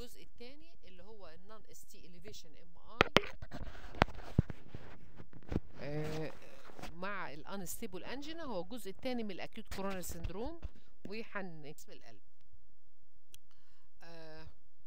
الجزء الثاني اللي هو النون اس تي اليفيشن ام اي مع الانستيبل انجينا هو الجزء الثاني من الاكيوت كوروناري سندروم وهن اسم القلب آه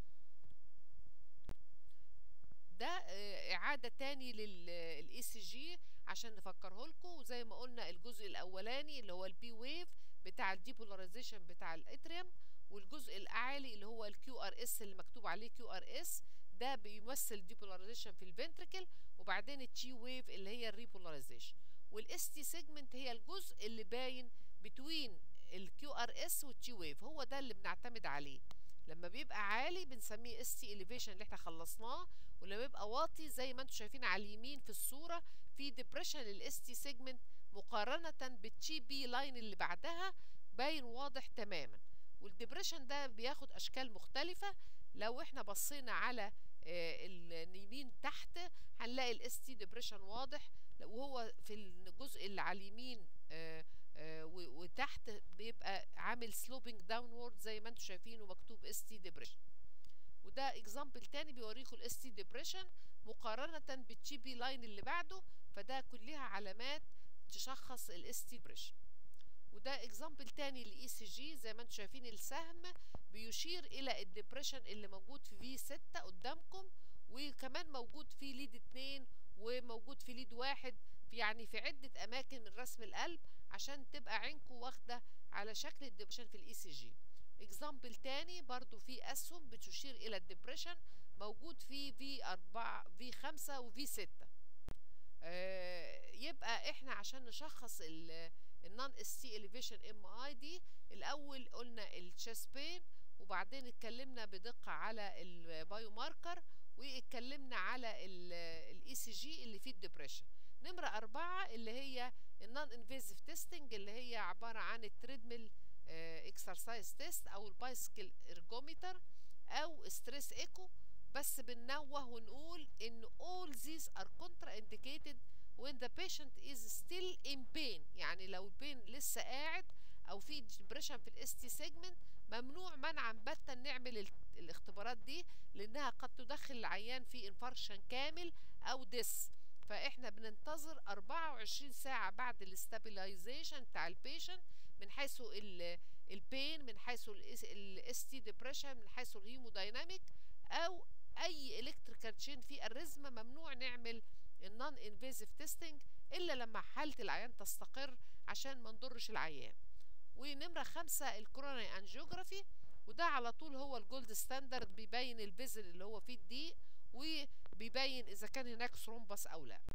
ده آه اعاده تاني للاي سي جي عشان نفكره لكم وزي ما قلنا الجزء الاولاني اللي هو البي ويف بتاع الديبولاريزيشن بتاع الاتريوم والجزء الاعلي اللي هو الكيو ار اس اللي مكتوب عليه كيو ار اس ده بيمثل ديبولاريزيشن في الفنتركل وبعدين التشي ويف اللي هي الريبولاريزيشن والاس تي سيجمنت هي الجزء اللي باين بتوين الكيو ار اس والتشي ويف هو ده اللي بنعتمد عليه لما بيبقى عالي بنسميه اس تي اليفيشن اللي احنا خلصناه ولما بيبقى واطي زي ما انتم شايفين على اليمين في الصوره في ديبريشن للاس تي سيجمنت مقارنه بالتشي بي لاين اللي بعدها باين واضح تماما والديبريشن ده بياخد اشكال مختلفه لو احنا بصينا على اليمين تحت هنلاقي الاس تي ديبريشن واضح وهو في الجزء اللي على اليمين وتحت بيبقى عامل سلوبينج داونورد زي ما انتم شايفين ومكتوب اس تي ديبريشن وده اكزامبل تاني بيوريكم الاس تي ديبريشن مقارنه بالتشي بي لاين اللي بعده فده كلها علامات تشخص الاس تي ديبريشن وده اكزامبل تاني للاي سي جي زي ما انتم شايفين السهم بيشير الى الدبريشن اللي موجود في في 6 قدامكم وكمان موجود في ليد 2 وموجود في ليد واحد في يعني في عده اماكن من رسم القلب عشان تبقى عينكم واخده على شكل الدبريشن في الاي سي جي اكزامبل تاني برضو في اسهم بتشير الى الدبريشن موجود في في 4 في 5 وفي 6 آه يبقى احنا عشان نشخص النون اس تي اليفيشن ام اي دي الاول قلنا التشيست بين وبعدين اتكلمنا بدقه على البايو ماركر واتكلمنا على الاي سي جي اللي فيه الدبريشن نمره أربعة اللي هي النون انفيزيف تيستنج اللي هي عباره عن التريدميل اكسرسايز تيست او البايسكل ارجومتر او ستريس ايكو بس بننوه ونقول ان all these are contraindicated when the patient is still in pain يعني لو البين لسه قاعد او في ديبريشن في الاس تي سيجمنت ممنوع منعا باتا نعمل الاختبارات دي لانها قد تدخل العيان في انفاركشن كامل او ديس فاحنا بننتظر 24 ساعه بعد الاستابيلايزيشن بتاع البيشنت من حيث البين من حيث الاس تي ديبريشن من حيث الهيمودايناميك او اي الكتريكال تشين في الرزمه ممنوع نعمل النون انفيزيف تيستنج الا لما حاله العيان تستقر عشان ما نضرش العيان ونمره خمسة الكوروناري انجيوجرافي وده على طول هو الجولد ستاندرد بيبين البذل اللي هو فيه الضيق وبيبين اذا كان هناك ثرومبس او لا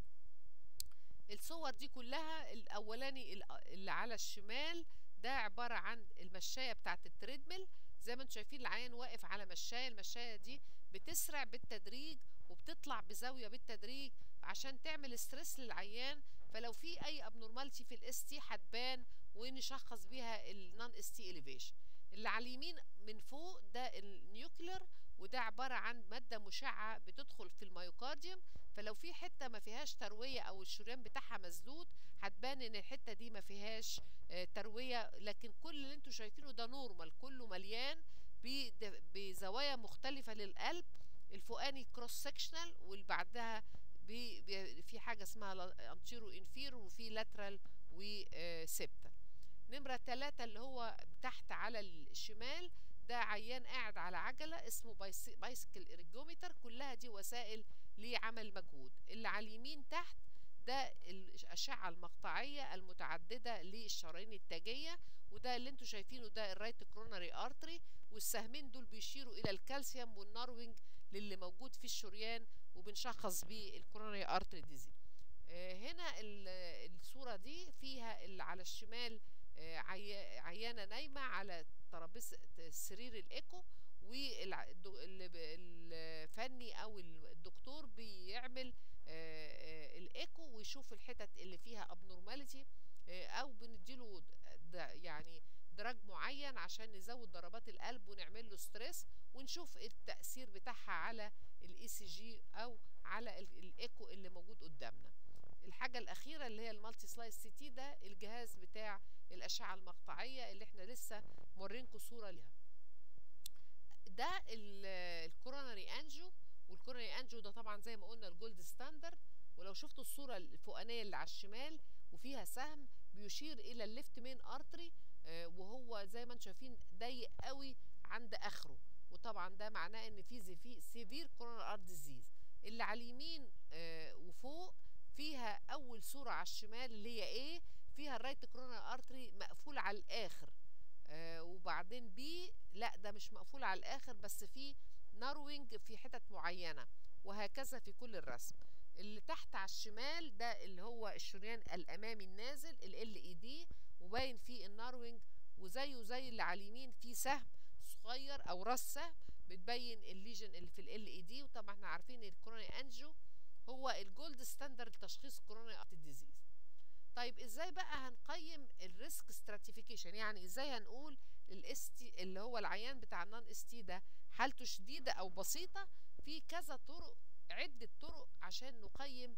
الصور دي كلها الاولاني اللي على الشمال ده عباره عن المشايه بتاعه التريدميل زي ما انتم شايفين العيان واقف على مشايه المشايه دي بتسرع بالتدريج وبتطلع بزاويه بالتدريج عشان تعمل ستريس للعيان فلو في اي ابنورماليتي في الاس تي هتبان ونشخص بيها النون اس تي اليفيشن اللي على اليمين من فوق ده النيوكلير وده عباره عن ماده مشعه بتدخل في الميوكارديوم فلو في حته ما فيهاش ترويه او الشريان بتاعها مسدود هتبان ان الحته دي ما فيهاش ترويه لكن كل اللي انتوا شايفينه ده نورمال كله مليان بزوايا مختلفه للقلب الفوقاني كروس سكشنال واللي بعدها بي بي في حاجه اسمها انتيرو انفيرو وفي لاترال وسبتا نمره ثلاثة اللي هو تحت على الشمال ده عيان قاعد على عجله اسمه بايسكل ارجومتر كلها دي وسائل لعمل مجهود اللي على اليمين تحت ده الأشعة المقطعية المتعددة للشرايين التاجية وده اللي انتوا شايفينه ده الرايت كروناري ارتري والسهمين دول بيشيروا الى الكالسيوم والناروينج للي موجود في الشريان وبنشخص بيه الكروناري ارتري ديزي آه هنا الصورة دي فيها اللي على الشمال آه عيانة نايمة على ترابيزة سرير الايكو والفني او الدكتور بيعمل آه الايكو ويشوف الحتت اللي فيها ابنورماليتي او بنديله يعني دراج معين عشان نزود ضربات القلب ونعمل له ستريس ونشوف التاثير بتاعها على الاي سي جي او على الايكو اللي موجود قدامنا الحاجه الاخيره اللي هي المالتي سلايس سي تي ده الجهاز بتاع الاشعه المقطعيه اللي احنا لسه مورينكم صوره ليها ده الكوروناري انجو والكوروناري انجو ده طبعا زي ما قلنا الجولد ستاندرد ولو شفتوا الصوره الفوقانيه اللي على الشمال وفيها سهم بيشير الى الليفت مين ارتري وهو زي ما انتم شايفين ضيق قوي عند اخره وطبعا ده معناه ان في في سيفير كورونار ارت ديزيز اللي على اليمين آه وفوق فيها اول صوره على الشمال اللي هي ايه فيها الرايت كورونار ارتري مقفول على الاخر آه وبعدين بي لا ده مش مقفول على الاخر بس في ناروينج في حتت معينه وهكذا في كل الرسم اللي تحت على الشمال ده اللي هو الشريان الامامي النازل ال اي دي وباين فيه الناروينج وزيه زي اللي على اليمين فيه سهم صغير او راس سهم بتبين الليجن اللي في ال اي دي وطبعا احنا عارفين الكوروني انجو هو الجولد ستاندرد لتشخيص كوروني ارت ديزيز طيب ازاي بقى هنقيم الريسك ستراتيفيكيشن يعني ازاي هنقول الاس تي اللي هو العيان بتاع النون اس تي ده حالته شديده او بسيطه في كذا طرق عده طرق عشان نقيم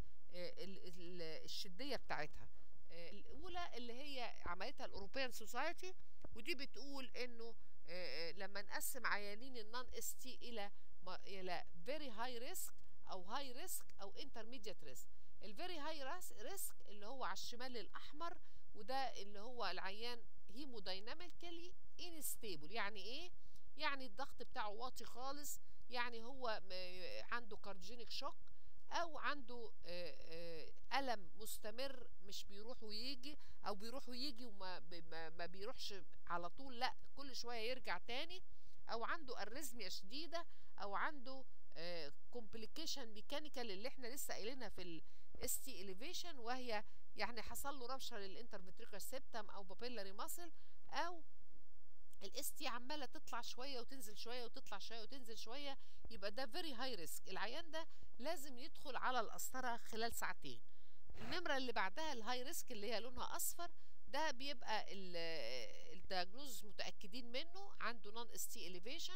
الشديه بتاعتها الاولى اللي هي عملتها الاوروبيان سوسايتي ودي بتقول انه لما نقسم عيانين النون اس تي الى الى فيري هاي ريسك او هاي ريسك او انترميديت ريسك الفيري هاي ريسك اللي هو على الشمال الاحمر وده اللي هو العيان هيمودايناميكالي انستيبل يعني ايه يعني الضغط بتاعه واطي خالص يعني هو عنده كارديجينيك شوك او عنده الم مستمر مش بيروح ويجي او بيروح ويجي وما ما بيروحش على طول لا كل شويه يرجع تاني او عنده اريزميا شديده او عنده كومبليكيشن ميكانيكال اللي احنا لسه قايلينها في الاس تي اليفيشن وهي يعني حصل له ربشه للانترفنتريكال سيبتم او بابيلاري ماسل او الاس تي عماله تطلع شويه وتنزل شويه وتطلع شويه وتنزل شويه يبقى ده فيري هاي ريسك العيان ده لازم يدخل على القسطره خلال ساعتين النمره اللي بعدها الهاي ريسك اللي هي لونها اصفر ده بيبقى الدياجنوز متاكدين منه عنده نون اس تي اليفيشن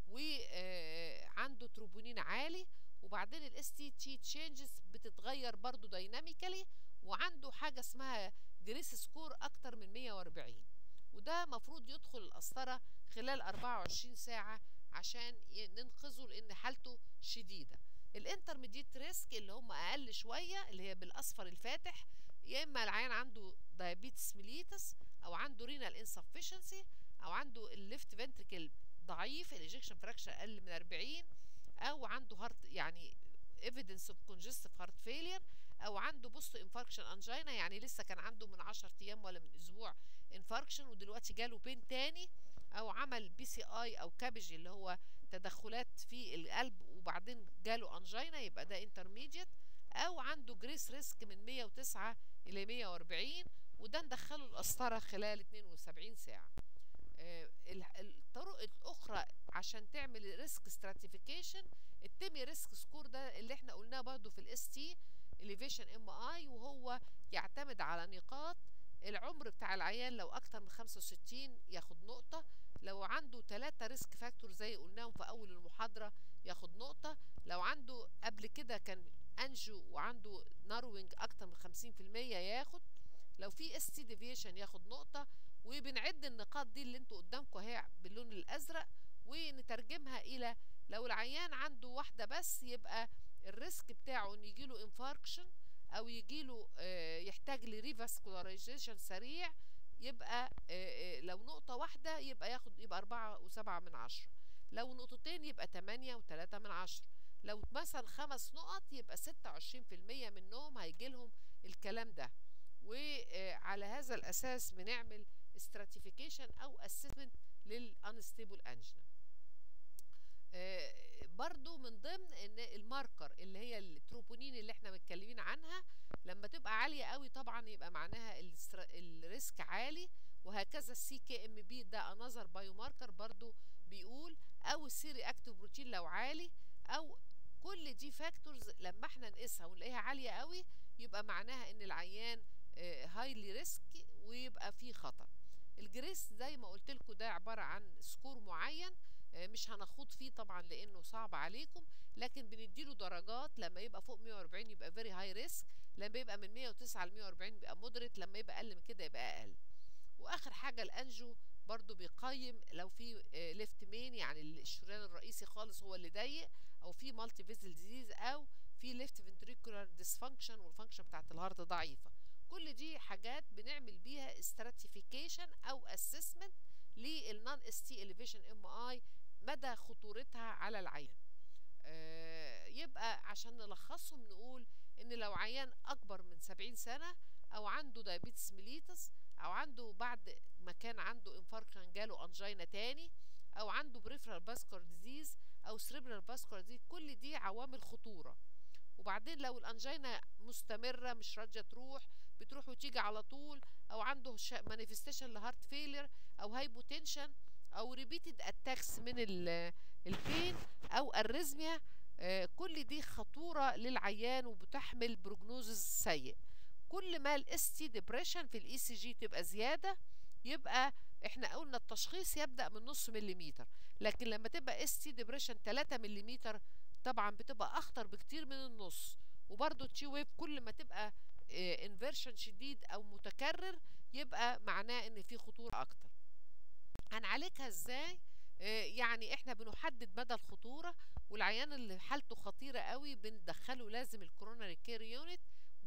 وعنده تروبونين عالي وبعدين الاس تي تي تشينجز بتتغير برضو دايناميكالي وعنده حاجه اسمها جريس سكور اكتر من 140 وده مفروض يدخل القسطرة خلال 24 ساعة عشان ننقذه لأن حالته شديدة الانترميديت ريسك اللي هم أقل شوية اللي هي بالأصفر الفاتح يا إما العيان عنده دايابيتس ميليتس أو عنده رينال انسفشنسي أو عنده الليفت فنتريكل ضعيف الايجكشن فراكشن أقل من 40 أو عنده هارت يعني evidence of congestive heart failure او عنده بوست انفاركشن انجينا يعني لسه كان عنده من 10 ايام ولا من اسبوع انفاركشن ودلوقتي جاله بين تاني او عمل بي سي اي او كابج اللي هو تدخلات في القلب وبعدين جاله انجينا يبقى ده انترميديت او عنده جريس ريسك من 109 الى 140 وده ندخله القسطره خلال 72 ساعه آه الطرق الاخرى عشان تعمل ريسك ستراتيفيكيشن التيمي ريسك سكور ده اللي احنا قلناه برضه في الاس تي elevation ام اي وهو يعتمد على نقاط العمر بتاع العيان لو اكتر من 65 ياخد نقطة لو عنده ثلاثة ريسك فاكتور زي قلناهم في اول المحاضرة ياخد نقطة لو عنده قبل كده كان انجو وعنده ناروينج اكتر من 50% ياخد لو في اس تي ديفيشن ياخد نقطة وبنعد النقاط دي اللي انتوا قدامكم اهي باللون الازرق ونترجمها الى لو العيان عنده واحدة بس يبقى الريسك بتاعه ان يجيله انفاركشن او يجيله آه يحتاج لريفاسكولاريزيشن سريع يبقى آه لو نقطة واحدة يبقى ياخد يبقى أربعة وسبعة من عشرة لو نقطتين يبقى تمانية وتلاتة من عشرة لو مثلا خمس نقط يبقى ستة وعشرين في المية منهم هيجيلهم الكلام ده وعلى هذا الأساس بنعمل استراتيفيكيشن أو اسسمنت للانستيبل انجنا برضو من ضمن ان الماركر اللي هي التروبونين اللي احنا متكلمين عنها لما تبقى عالية قوي طبعا يبقى معناها الريسك عالي وهكذا السي كي ام بي ده انذر بايو ماركر برضو بيقول او السي رياكتيف بروتين لو عالي او كل دي فاكتورز لما احنا نقيسها ونلاقيها عالية قوي يبقى معناها ان العيان هايلي ريسك ويبقى فيه خطر الجريس زي ما قلت لكم ده عبارة عن سكور معين مش هنخوض فيه طبعا لانه صعب عليكم لكن بنديله درجات لما يبقى فوق 140 يبقى فيري هاي ريسك لما يبقى من 109 ل 140 يبقى مودريت لما يبقى اقل من كده يبقى اقل واخر حاجه الانجو برضو بيقيم لو في ليفت مين يعني الشريان الرئيسي خالص هو اللي ضيق او في مالتي فيزل ديزيز او في ليفت فنتريكولار ديسفانكشن والفانكشن بتاعت الهارت ضعيفه كل دي حاجات بنعمل بيها استراتيفيكيشن او اسسمنت للنون اس تي اليفيشن ام اي مدى خطورتها على العيان آه يبقى عشان نلخصهم نقول ان لو عيان اكبر من 70 سنه او عنده دايابيتس ميليتس او عنده بعد ما كان عنده انفاركشن جاله انجينا تاني او عنده بريفرال فاسكولار ديزيز او سريبرال فاسكولار ديزيز كل دي عوامل خطوره وبعدين لو الانجينا مستمره مش راضيه تروح بتروح وتيجي على طول او عنده مانيفستيشن لهارت فيلير او هايبوتنشن او ريبيتد اتاكس من البين او اريزميا آه كل دي خطوره للعيان وبتحمل بروجنوزز سيء كل ما الاس تي ديبريشن في الاي سي جي تبقى زياده يبقى احنا قلنا التشخيص يبدا من نص مليمتر لكن لما تبقى اس تي ديبريشن 3 مليمتر طبعا بتبقى اخطر بكتير من النص وبرده التي ويف كل ما تبقى اه انفيرشن شديد او متكرر يبقى معناه ان في خطوره اكتر هنعالجها ازاي اه يعني احنا بنحدد مدى الخطوره والعيان اللي حالته خطيره قوي بندخله لازم الكوروناري كير يونت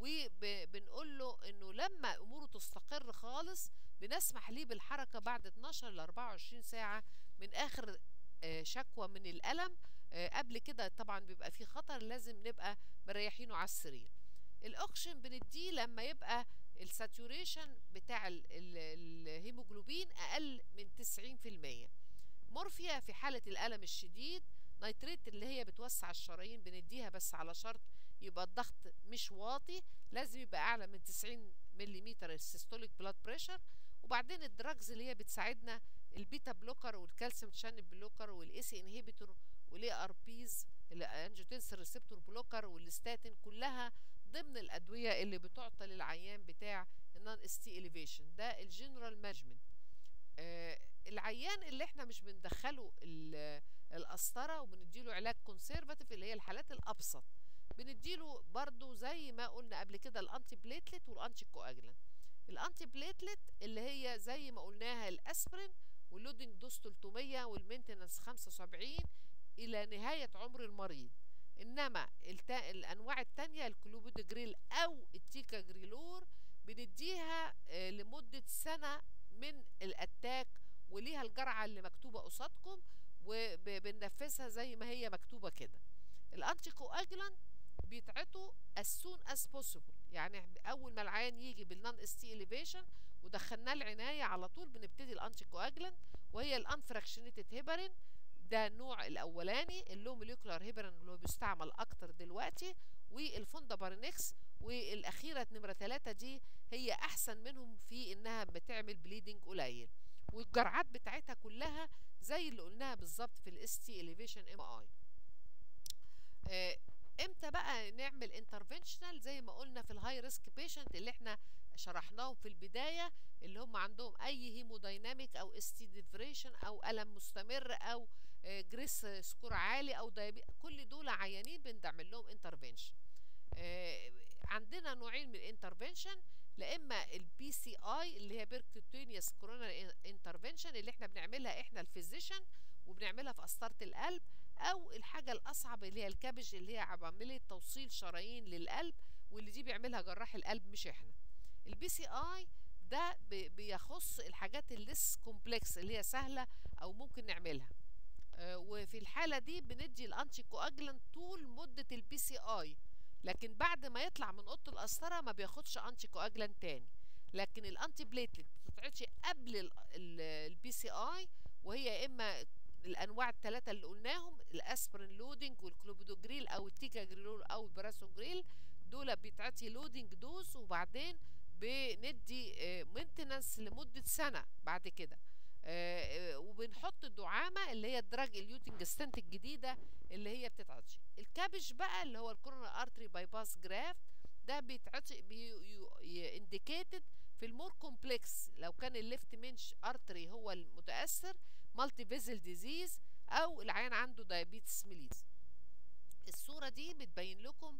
وبنقول له انه لما اموره تستقر خالص بنسمح ليه بالحركه بعد 12 ل 24 ساعه من اخر اه شكوى من الالم قبل كده طبعا بيبقى في خطر لازم نبقى مريحينه على السرير الاوكسجين بنديه لما يبقى الساتوريشن بتاع الهيموجلوبين اقل من 90% مورفيا في حاله الالم الشديد نيتريت اللي هي بتوسع الشرايين بنديها بس على شرط يبقى الضغط مش واطي لازم يبقى اعلى من 90 ملم السيستوليك بلاد بريشر وبعدين الدراجز اللي هي بتساعدنا البيتا بلوكر والكالسيوم شان بلوكر والاي سي انهيبيتور والاي ار بيز الانجيوتنسين ريسبتور بلوكر والستاتين كلها ضمن الادويه اللي بتعطى للعيان بتاع النون اس تي اليفيشن ده الجنرال مانجمنت آه العيان اللي احنا مش بندخله القسطره وبنديله علاج كونسيرفاتيف اللي هي الحالات الابسط بنديله برضو زي ما قلنا قبل كده الانتي بليتلت والانتي كواجلانت الانتي بليتلت اللي هي زي ما قلناها الاسبرين واللودنج دوز 300 والمينتنس 75 الى نهايه عمر المريض انما التا... الانواع التانية الكلوبيدوجريل او التيكا جريلور بنديها آه لمده سنه من الاتاك وليها الجرعه اللي مكتوبه قصادكم وبننفذها زي ما هي مكتوبه كده الانتي كواجلانت بيتعطوا as soon as possible يعني اول ما العيان يجي بالنون اس تي اليفيشن ودخلناه العنايه على طول بنبتدي الانتي كواجلانت وهي الانفراكشنيتد هيبرين ده النوع الاولاني اللو موليكولار هيبرين اللي هو بيستعمل اكتر دلوقتي والفوندابارينكس والاخيره نمره ثلاثة دي هي احسن منهم في انها بتعمل بليدنج قليل والجرعات بتاعتها كلها زي اللي قلناها بالظبط في الاس تي اليفيشن ام اي امتى بقى نعمل انترفنشنال زي ما قلنا في الهاي ريسك بيشنت اللي احنا شرحناهم في البدايه اللي هم عندهم اي هيمودايناميك او اس تي ديفريشن او الم مستمر او جريس سكور عالي او دايبي كل دول عيانين بنعمل لهم انترفنشن عندنا نوعين من الانترفنشن لا اما البي سي اي اللي هي بيركوتينيوس كورونال انترفنشن اللي احنا بنعملها احنا الفيزيشن وبنعملها في قسطره القلب او الحاجه الاصعب اللي هي الكابج اللي هي عمليه توصيل شرايين للقلب واللي دي بيعملها جراح القلب مش احنا البي سي اي ده بيخص الحاجات الليس كومبلكس اللي هي سهله او ممكن نعملها آه وفي الحاله دي بندي الانتي كواجلانت طول مده البي سي اي لكن بعد ما يطلع من اوضه القسطره ما بياخدش انتي كواجلانت تاني لكن الانتي بليتلت بتتعطي قبل البي سي اي وهي يا اما الانواع الثلاثه اللي قلناهم الاسبرين لودنج والكلوبيدوجريل او التيكا جريلول او البراسوجريل دول بيتعطي لودنج دوز وبعدين بندي مينتنانس لمده سنه بعد كده وبنحط الدعامه اللي هي الدراج اليوتنج ستنت الجديده اللي هي بتتعطي الكابج بقى اللي هو الكورونا ارتري باي باس جرافت ده بيتعطي بي انديكيتد في المور كومبلكس لو كان الليفت منش ارتري هو المتاثر مالتي فيزل ديزيز او العيان عنده دايابيتس ميليتس الصوره دي بتبين لكم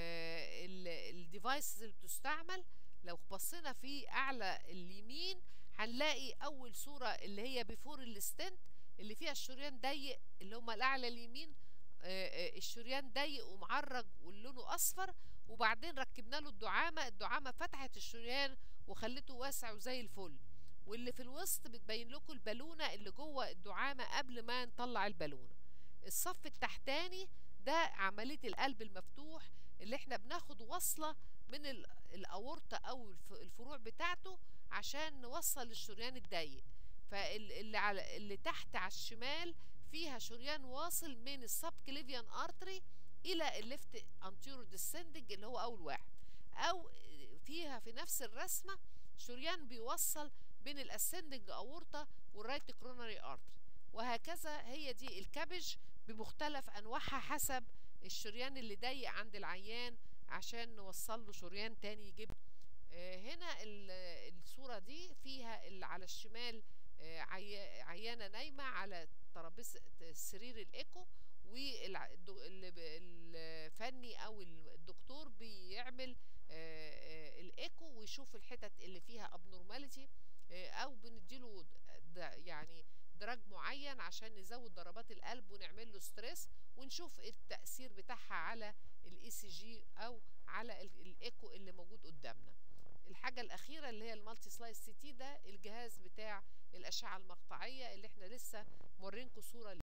الديفايسز اللي بتستعمل لو بصينا في اعلى اليمين هنلاقي اول صورة اللي هي بيفور الستنت اللي فيها الشريان ضيق اللي هما الاعلى اليمين الشريان ضيق ومعرج ولونه اصفر وبعدين ركبنا له الدعامة الدعامة فتحت الشريان وخلته واسع وزي الفل واللي في الوسط بتبين لكم البالونة اللي جوه الدعامة قبل ما نطلع البالونة الصف التحتاني ده عملية القلب المفتوح اللي احنا بناخد وصلة من الأورطة أو الفروع بتاعته عشان نوصل الشريان الضيق فاللي على اللي تحت على الشمال فيها شريان واصل من السب كليفيان ارتري الى الليفت انتيرو ديسندنج اللي هو اول واحد او فيها في نفس الرسمه شريان بيوصل بين الاسندنج اورطه والرايت كروناري ارتري وهكذا هي دي الكابج بمختلف انواعها حسب الشريان اللي ضيق عند العيان عشان نوصل له شريان تاني يجيب آه هنا الصوره دي فيها اللي على الشمال آه عيانه نايمه على ترابيزه سرير الايكو والفني او الدكتور بيعمل آه الايكو ويشوف الحتت اللي فيها ابنورماليتي او بنديله يعني دراج معين عشان نزود ضربات القلب ونعمل له ستريس ونشوف التاثير بتاعها على الاي سي جي او على الايكو اللي موجود قدامنا الحاجه الاخيره اللي هي المالتي سلايس سي تي ده الجهاز بتاع الاشعه المقطعيه اللي احنا لسه مورينكم صوره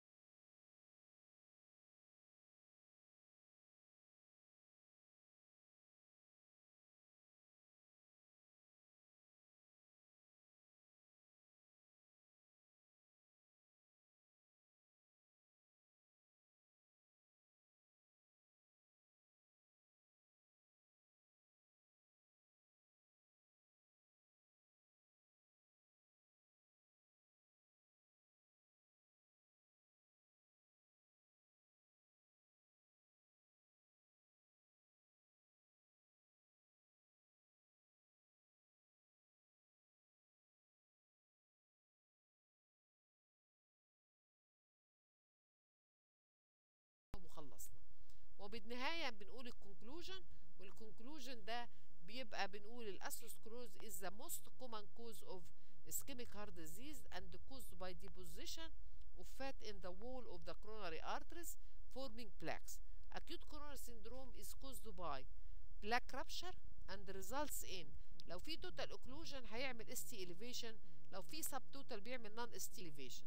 وخلصنا وبالنهاية بنقول الكونكلوجن والكونكلوجن ده بيبقى بنقول الاسروسكلوز is the most common cause of ischemic heart disease and caused by deposition of fat in the wall of the coronary arteries forming plaques. Acute coronary syndrome is caused by plaque rupture and results in لو في total occlusion هيعمل ST elevation لو في sub total بيعمل non ST elevation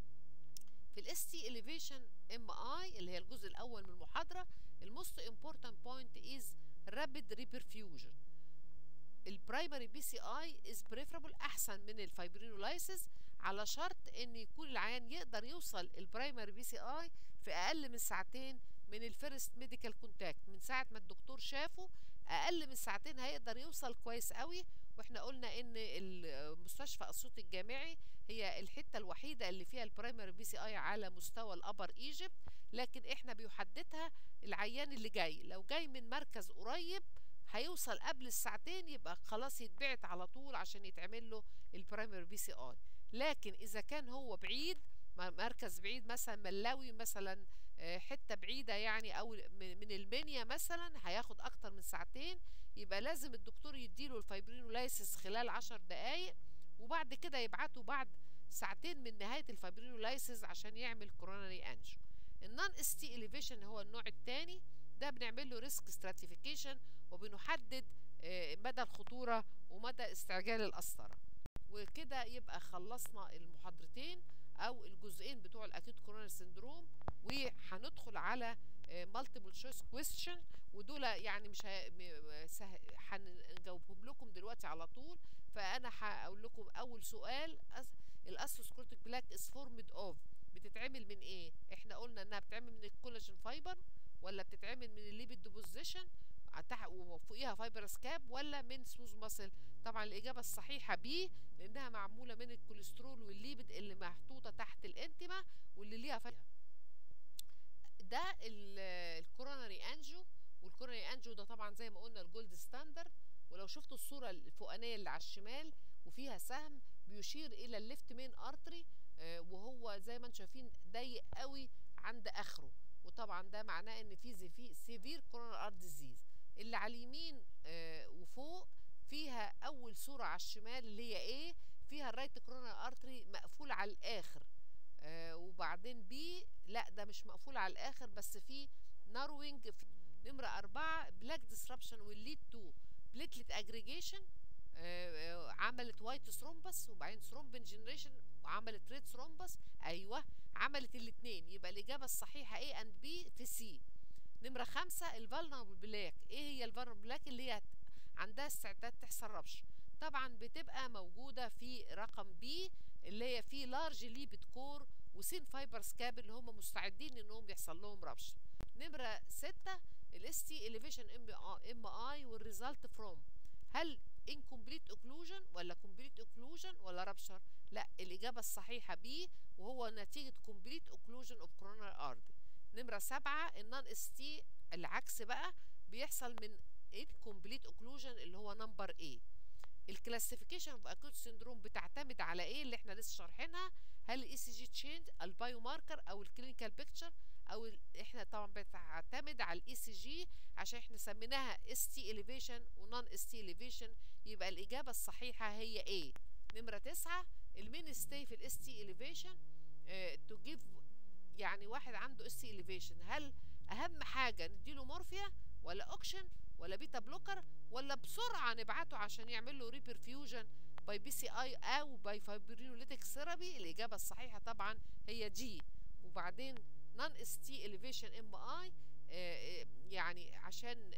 في الاس تي elevation ام اي اللي هي الجزء الاول من المحاضره الموست امبورتنت بوينت از رابيد ريبرفيوجن البرايمري بي سي اي از بريفرابل احسن من الفايبرينولايسيس على شرط ان يكون العيان يقدر يوصل البرايمري بي سي اي في اقل من ساعتين من الفيرست ميديكال كونتاكت من ساعه ما الدكتور شافه اقل من ساعتين هيقدر يوصل كويس قوي واحنا قلنا ان المستشفى اسيوط الجامعي هي الحته الوحيده اللي فيها البرايمري بي سي اي على مستوى الابر ايجيبت لكن احنا بيحددها العيان اللي جاي لو جاي من مركز قريب هيوصل قبل الساعتين يبقى خلاص يتبعت على طول عشان يتعمل له البرايمري بي سي اي لكن اذا كان هو بعيد مركز بعيد مثلا ملاوي مثلا حته بعيده يعني او من المنيا مثلا هياخد اكتر من ساعتين يبقى لازم الدكتور يديله الفايبرينولايسيس خلال عشر دقايق وبعد كده يبعته بعد ساعتين من نهايه الفايبرينولايسيس عشان يعمل كوروناري انجو النون اس تي اليفيشن هو النوع الثاني ده بنعمل له ريسك ستراتيفيكيشن وبنحدد مدى الخطوره ومدى استعجال القسطره وكده يبقى خلصنا المحاضرتين او الجزئين بتوع الاكيوت كوروناري سندروم وهندخل على مالتيبل تشويس كويستشن ودول يعني مش هنجاوبهم لكم دلوقتي على طول فانا هقول لكم اول سؤال الاسوسكروتيك بلاك از فورمد اوف بتتعمل من ايه احنا قلنا انها بتتعمل من الكولاجين فايبر ولا بتتعمل من الليبيد ديبوزيشن وفوقيها فايبر سكاب ولا من سموز ماسل طبعا الاجابه الصحيحه بي لانها معموله من الكوليسترول والليبيد اللي محطوطه تحت الانتما واللي ليها فايبر ده الكوروناري انجو والكوروناري انجو ده طبعا زي ما قلنا الجولد ستاندرد ولو شفتوا الصوره الفوقانيه اللي على الشمال وفيها سهم بيشير الى الليفت مين ارتري آه وهو زي ما انتم شايفين ضيق قوي عند اخره وطبعا ده معناه ان في في سيفير كورونر ارت ديزيز اللي على اليمين آه وفوق فيها اول صوره على الشمال اللي هي ايه فيها الرايت كورونال ارتري مقفول على الاخر آه وبعدين بي لا ده مش مقفول على الاخر بس في ناروينج في نمرة أربعة بلاك ديسربشن والليد تو بليتلت اجريجيشن عملت وايت ثرومبس وبعدين ثرومبين جنريشن وعملت ريد ثرومبس ايوه عملت الاثنين يبقى الاجابه الصحيحه A and B في سي نمره خمسة الفالنربل بلاك ايه هي الفالنربل بلاك اللي هي عندها استعداد تحصل ربش طبعا بتبقى موجوده في رقم بي اللي هي في لارج ليبت كور وسين فايبر سكاب اللي هم مستعدين انهم يحصل لهم ربش نمره ستة الاس تي اليفيشن ام اي والريزلت فروم هل incomplete occlusion ولا complete occlusion ولا rupture لا الإجابة الصحيحة B وهو نتيجة complete occlusion of coronary artery نمرة سبعة النون اس تي العكس بقى بيحصل من incomplete occlusion اللي هو نمبر A الكلاسيفيكيشن اوف اكوت سيندروم بتعتمد على ايه اللي احنا لسه شارحينها هل الاي سي جي تشينج البايو ماركر او الكلينيكال بيكتشر او ال... احنا طبعا بتعتمد على الاي سي جي عشان احنا سميناها اس تي اليفيشن ونون اس تي اليفيشن يبقى الاجابه الصحيحه هي ايه نمره تسعة المين ستي في الاس تي اليفيشن تو جيف يعني واحد عنده اس تي اليفيشن هل اهم حاجه نديله مورفيا ولا اوكشن ولا بيتا بلوكر ولا بسرعه نبعته عشان يعمل له ريبرفيوجن باي بي سي اي او باي فايبرينوليتيك ثيرابي الاجابه الصحيحه طبعا هي جي وبعدين نون اس تي اليفيشن ام اي يعني عشان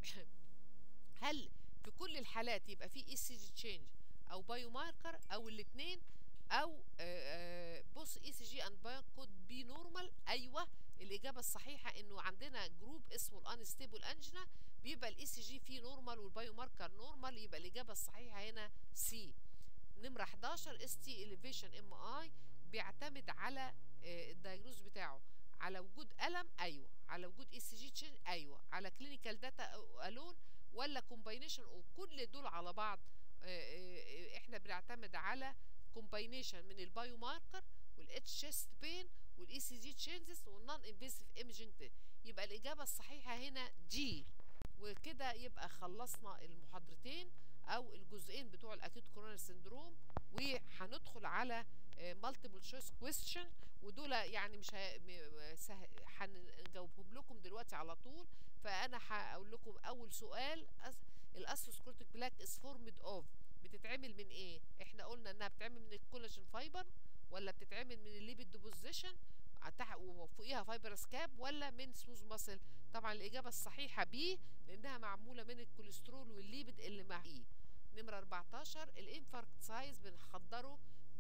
هل في كل الحالات يبقى في اي سي جي تشينج او بايو ماركر او الاثنين او بص اي سي جي اند بايو كود بي نورمال ايوه الاجابه الصحيحه انه عندنا جروب اسمه الانستيبل انجنا بيبقى الاي سي جي فيه نورمال والبايو ماركر نورمال يبقى الاجابه الصحيحه هنا سي نمره 11 اس تي اليفيشن ام اي بيعتمد على الدايجنوز بتاعه على وجود الم ايوه على وجود اي سي جي تشين ايوه على كلينيكال داتا الون ولا كومباينيشن وكل دول على بعض احنا بنعتمد على كومباينيشن من البايو ماركر والاتش شيست بين والاي سي جي تشينجز والنون انفيسيف ايمجنج يبقى الاجابه الصحيحه هنا جي وكده يبقى خلصنا المحاضرتين او الجزئين بتوع الاكيوت كورونا سيندروم وهندخل على مالتيبل تشويس كويستشن ودول يعني مش هنجاوبهم لكم دلوقتي على طول فانا هقول لكم اول سؤال الاسوسكروتيك بلاك از فورمد اوف بتتعمل من ايه احنا قلنا انها بتتعمل من الكولاجين فايبر ولا بتتعمل من الليبيد ديبوزيشن وفوقيها فايبر سكاب ولا من سموز ماسل طبعا الاجابه الصحيحه بي لانها معموله من الكوليسترول والليبيد اللي مع ايه نمره 14 الانفاركت سايز بنحضره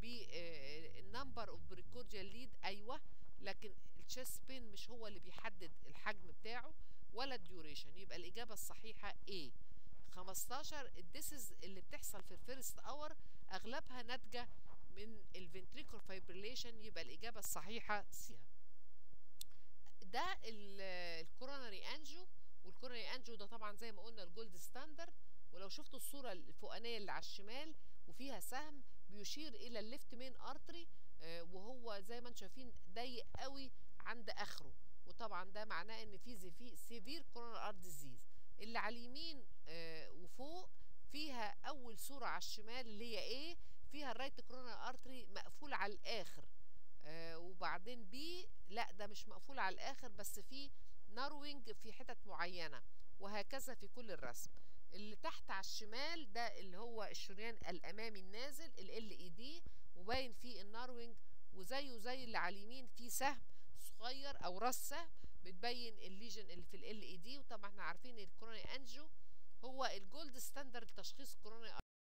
بالنمبر اوف بريكورديال ليد ايوه لكن التشيست بين مش هو اللي بيحدد الحجم بتاعه ولا الديوريشن يبقى الاجابه الصحيحه ايه 15 الديسز اللي بتحصل في الفيرست اور اغلبها ناتجه من الفنتريكول فايبريليشن يبقى الاجابه الصحيحه سي ده الكوروناري انجو والكوروناري انجو ده طبعا زي ما قلنا الجولد ستاندرد ولو شفتوا الصوره الفوقانيه اللي على الشمال وفيها سهم بيشير الى الليفت مين ارتري آه وهو زي ما انتم شايفين ضيق قوي عند اخره وطبعا ده معناه ان في في سيفير كورونار ارت ديزيز اللي على اليمين آه وفوق فيها اول صوره على الشمال اللي هي ايه فيها الرايت كورونار ارتري مقفول على الاخر آه وبعدين بي لا ده مش مقفول على الاخر بس في ناروينج في حتت معينه وهكذا في كل الرسم اللي تحت على الشمال ده اللي هو الشريان الامامي النازل ال اي دي وباين فيه الناروينج وزيه زي اللي على اليمين فيه سهم صغير او راس سهم بتبين الليجن اللي في ال اي دي وطبعا احنا عارفين الكوروني انجيو هو الجولد ستاندرد لتشخيص كوروني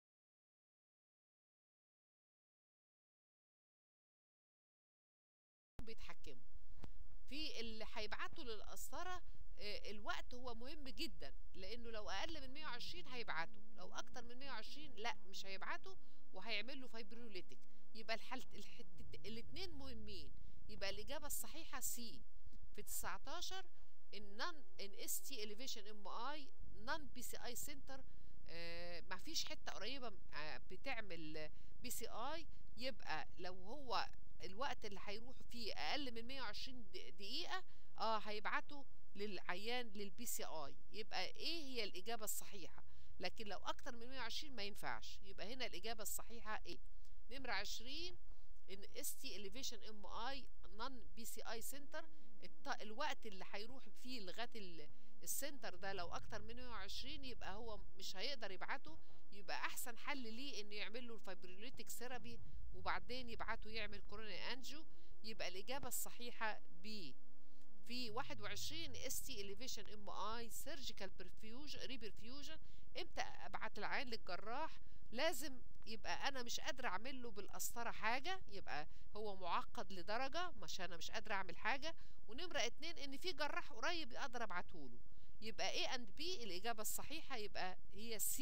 بيتحكموا في اللي هيبعتوا للقسطره الوقت هو مهم جدا لانه لو اقل من 120 هيبعتوا لو اكتر من 120 لا مش هيبعتوا وهيعمل له فايبريوليتيك يبقى الحالة الحتة الاثنين مهمين يبقى الاجابه الصحيحه سي في 19 النون ان اس تي اليفيشن ام اي نون بي سي اي سنتر ما فيش حته قريبه بتعمل بي سي اي يبقى لو هو الوقت اللي هيروح فيه اقل من 120 دقيقه اه هيبعتوا للعيان للبي سي اي يبقى ايه هي الاجابه الصحيحه لكن لو اكتر من 120 ما ينفعش يبقى هنا الاجابه الصحيحه ايه نمرة عشرين ان اس تي اليفيشن ام اي نون بي سي اي سنتر الوقت اللي هيروح فيه لغايه السنتر ده لو اكتر من 120 يبقى هو مش هيقدر يبعته يبقى احسن حل ليه انه يعمل له الفايبريليتك ثيرابي وبعدين يبعته يعمل كوروني انجو يبقى الاجابه الصحيحه بي في 21 اس تي اليفيشن ام اي سيرجيكال برفيوجن ريبرفيوجن امتى ابعت العين للجراح لازم يبقى انا مش قادره اعمل له بالقسطره حاجه يبقى هو معقد لدرجه مش انا مش قادره اعمل حاجه ونمره اتنين ان في جراح قريب اقدر ابعته له يبقى A and B الإجابة الصحيحة يبقى هي C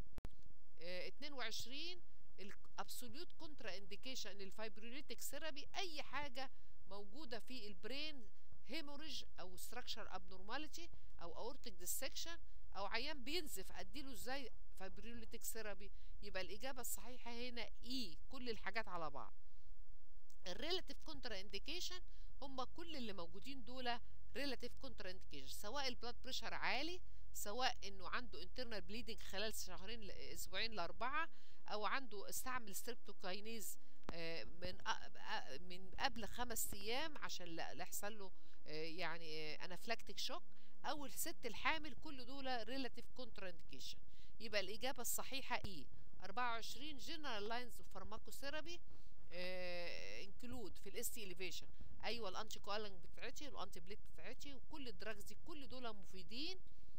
اه 22 الابسوليوت كونترا انديكيشن للفايبريليتك ثيرابي أي حاجة موجودة في البرين هيموريج أو ستراكشر ابنورماليتي أو اورتيك ديسكشن أو عيان بينزف أديله إزاي فايبريليتك ثيرابي يبقى الإجابة الصحيحة هنا E كل الحاجات على بعض الريلاتيف كونترا انديكيشن هم كل اللي موجودين دول ريلاتيف كونترا انديكيشن سواء البلاد بريشر عالي سواء انه عنده انترنال بليدنج خلال شهرين اسبوعين لاربعه او عنده استعمل ستريبتوكاينيز من من قبل خمس ايام عشان لا يحصل له يعني انافلاكتيك شوك او الست الحامل كل دول ريلاتيف كونترا انديكيشن يبقى الاجابه الصحيحه ايه 24 جنرال لاينز اوف فارماكوثيرابي انكلود في الاس تي اليفيشن ايوه الانتي كوالنج بتاعتي والانتي بليت بتاعتي وكل الدراجز دي كل دول مفيدين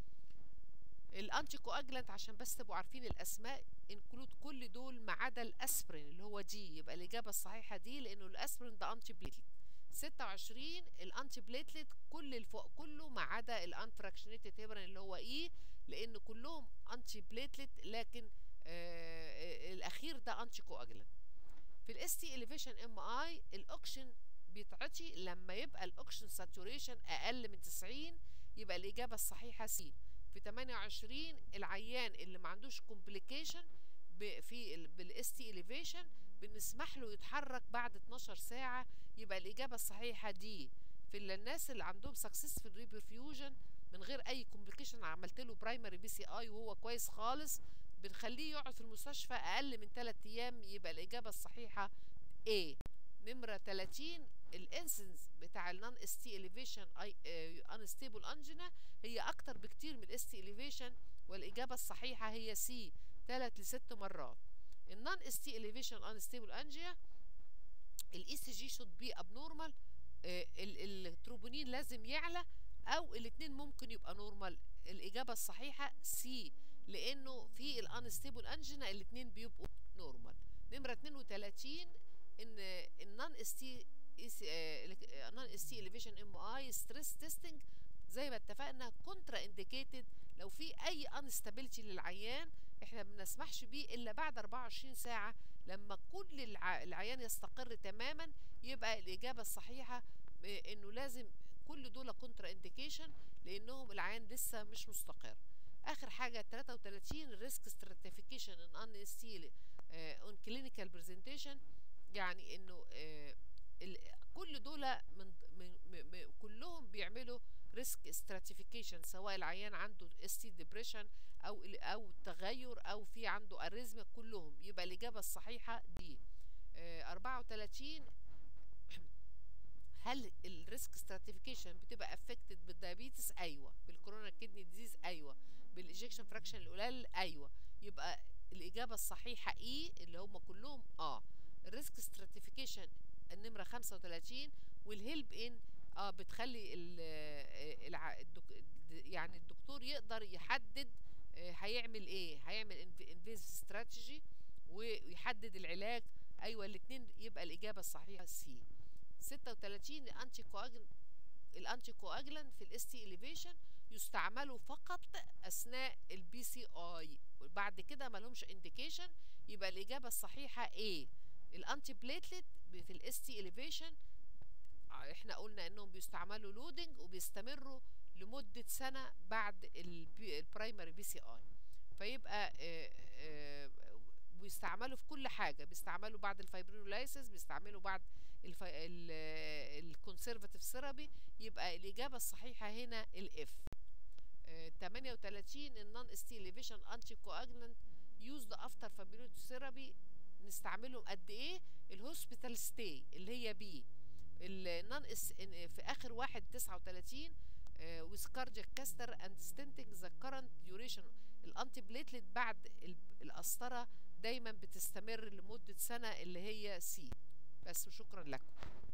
الانتي كواجلانت عشان بس تبقوا عارفين الاسماء انكلود كل دول ما عدا الاسبرين اللي هو دي يبقى الاجابه الصحيحه دي لانه الاسبرين ده انتي بليتلت 26 الانتي بليتلت كل الفوق كله ما عدا الانفراكشنيتد هيبرين اللي هو اي لان كلهم انتي بليتلت لكن آه الاخير ده انتي كواجلانت في الاس تي اليفيشن ام اي الاوكشن بيتعطي لما يبقى الاوكسجين ساتوريشن اقل من 90 يبقى الاجابه الصحيحه سي في 28 العيان اللي ما عندوش كومبليكيشن في بالاس تي اليفيشن بنسمح له يتحرك بعد 12 ساعه يبقى الاجابه الصحيحه دي في الناس اللي عندهم سكسسفل ريبرفيوجن من غير اي كومبليكيشن عملت له برايمري بي سي اي وهو كويس خالص بنخليه يقعد في المستشفى اقل من 3 ايام يبقى الاجابه الصحيحه A نمرة 30 الانسنس بتاع النون اس تي اليفيشن انستيبل انجينا هي اكتر بكتير من الاس تي اليفيشن والاجابه الصحيحه هي سي 3 ل 6 مرات النون اس تي اليفيشن انستيبل انجيا الاي سي جي شود بي ابنورمال التروبونين لازم يعلى او الاثنين ممكن يبقى نورمال الاجابه الصحيحه سي لانه في الانستيبل انجينا الاثنين بيبقوا نورمال نمره 32 ان النون اس تي نون اس تي اليفيشن ام اي ستريس تيستنج زي ما اتفقنا كونترا انديكيتد لو في اي انستابيليتي للعيان احنا ما بنسمحش بيه الا بعد 24 ساعه لما كل الع... العيان يستقر تماما يبقى الاجابه الصحيحه انه لازم كل دول كونترا انديكيشن لانهم العيان لسه مش مستقر اخر حاجه 33 الريسك ستراتيفيكيشن ان ان اس تي اون كلينيكال برزنتيشن يعني انه آه كل دول من, من, من كلهم بيعملوا ريسك ستراتيفيكيشن سواء العيان عنده اس تي ديبريشن او او تغير او في عنده اريزميا كلهم يبقى الاجابه الصحيحه دي آه 34 هل الريسك ستراتيفيكيشن بتبقى افكتد بالدايابيتس ايوه بالكورونا كيدني ديزيز ايوه بالايجكشن فراكشن القليل ايوه يبقى الاجابه الصحيحه ايه اللي هم كلهم اه الريسك ستراتيفيكيشن النمرة 35 والهيلب ان اه بتخلي ال الع... الدك... يعني الدكتور يقدر يحدد آه هيعمل ايه هيعمل انفيز استراتيجي ويحدد العلاج ايوه الاثنين يبقى الاجابه الصحيحه سي 36 الانتي كواجل الانتي كواجلان في الاس تي اليفيشن يستعملوا فقط اثناء البي سي اي بعد كده ما لهمش انديكيشن يبقى الاجابه الصحيحه ايه الانتي بليتلت في الاس تي اليفيشن احنا قلنا انهم بيستعملوا لودنج وبيستمروا لمده سنه بعد البرايمري بي سي اي فيبقى اه اه بيستعملوا في كل حاجه بيستعملوا بعد الفايبرينولايسيس بيستعملوا بعد الكونسرفاتيف ثيرابي يبقى الاجابه الصحيحه هنا الاف اه 38 النون استيليفيشن انتي كواجلانت يوزد افتر فايبرينوثيرابي نستعملهم قد ايه الهوسبيتال ستاي اللي هي بي النون اس في اخر واحد 39 with cardiac caster and stenting the current duration الانتي بليتلت بعد القسطره دايما بتستمر لمده سنه اللي هي سي بس وشكرا لكم